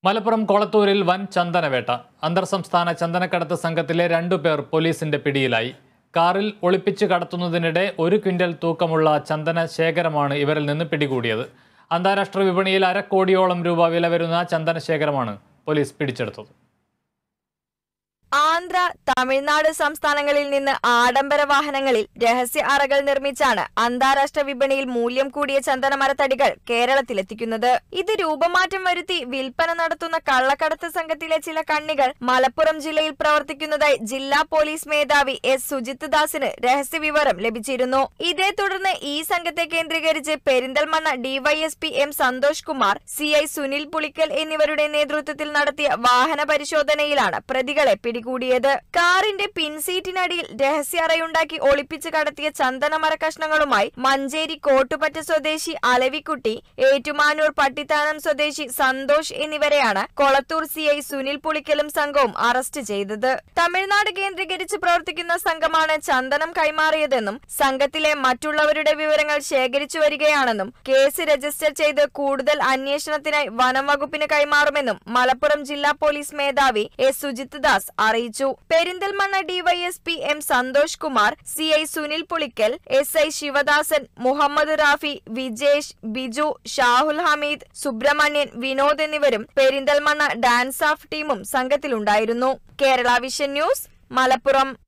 മലപ്പുറം കൊളത്തൂരിൽ വൻ ചന്ദനവേട്ട അന്തർ സംസ്ഥാന ചന്ദനക്കടത്ത് സംഘത്തിലെ രണ്ടുപേർ പോലീസിന്റെ പിടിയിലായി കാറിൽ ഒളിപ്പിച്ച് കടത്തുന്നതിനിടെ ഒരു ക്വിന്റൽ തൂക്കമുള്ള ചന്ദന ശേഖരമാണ് ഇവരിൽ നിന്ന് പിടികൂടിയത് അന്താരാഷ്ട്ര വിപണിയിൽ അരക്കോടിയോളം രൂപ വില വരുന്ന ചന്ദന ശേഖരമാണ് പോലീസ് പിടിച്ചെടുത്തത് ആന്ധ്ര തമിഴ്നാട് സംസ്ഥാനങ്ങളിൽ നിന്ന് ആഡംബര വാഹനങ്ങളിൽ രഹസ്യ അറകൾ നിർമ്മിച്ചാണ് അന്താരാഷ്ട്ര വിപണിയിൽ മൂല്യം കൂടിയ ചന്ദനമരത്തടികൾ കേരളത്തിലെത്തിക്കുന്നത് ഇത് രൂപമാറ്റം വരുത്തി വിൽപ്പന നടത്തുന്ന കള്ളക്കടത്ത് സംഘത്തിലെ ചില കണ്ണികൾ മലപ്പുറം ജില്ലയിൽ പ്രവർത്തിക്കുന്നതായി ജില്ലാ പോലീസ് മേധാവി എസ് സുജിത് ദാസിന് രഹസ്യ വിവരം ലഭിച്ചിരുന്നു ഇതേ തുടർന്ന് ഈ സംഘത്തെ കേന്ദ്രീകരിച്ച് Perinthalmanna DySP M Santhosh Kumar C I Sunil Pulikkal എന്നിവരുടെ നേതൃത്വത്തിൽ നടത്തിയ വാഹന പരിശോധനയിലാണ് പ്രതികളെ പിടികൂടിയത് കാറിന്റെ പിൻസീറ്റിനടിയിൽ രഹസ്യ അറയുണ്ടാക്കി ഒളിപ്പിച്ച് കടത്തിയ ചന്ദനമര കഷ്ണങ്ങളുമായി മഞ്ചേരി കോട്ടുപറ്റ സ്വദേശി അലവിക്കുട്ടി ഏറ്റുമാനൂർ പട്ടിത്താനം സ്വദേശി സന്തോഷ് എന്നിവരെയാണ് കൊളത്തൂർ സി ഐ സുനിൽ പുളിക്കലും സംഘവും അറസ്റ്റ് ചെയ്തത് തമിഴ്നാട് കേന്ദ്രീകരിച്ച് പ്രവർത്തിക്കുന്ന സംഘമാണ് ചന്ദനം കൈമാറിയതെന്നും സംഘത്തിലെ മറ്റുള്ളവരുടെ വിവരങ്ങൾ ശേഖരിച്ചു വരികയാണെന്നും കേസ് രജിസ്റ്റർ ചെയ്ത് കൂടുതൽ അന്വേഷണത്തിനായി വനം വകുപ്പിന് കൈമാറുമെന്നും മലപ്പുറം ജില്ലാ പോലീസ് മേധാവി എസ് സുജിത് ദാസ് അറിയിച്ചു Perinthalmanna DySP M Santhosh Kumar C I Sunil Pulikkal S I Sivadasan Muhammad Rafi Vijesh Biju Shahul Hameed Subrahmanyan Vinod എന്നിവരും പെരിന്തൽമണ്ണ ഡാൻസ് ഓഫ് ടീമും സംഘത്തിലുണ്ടായിരുന്നു കേരള വിഷൻ ന്യൂസ് മലപ്പുറം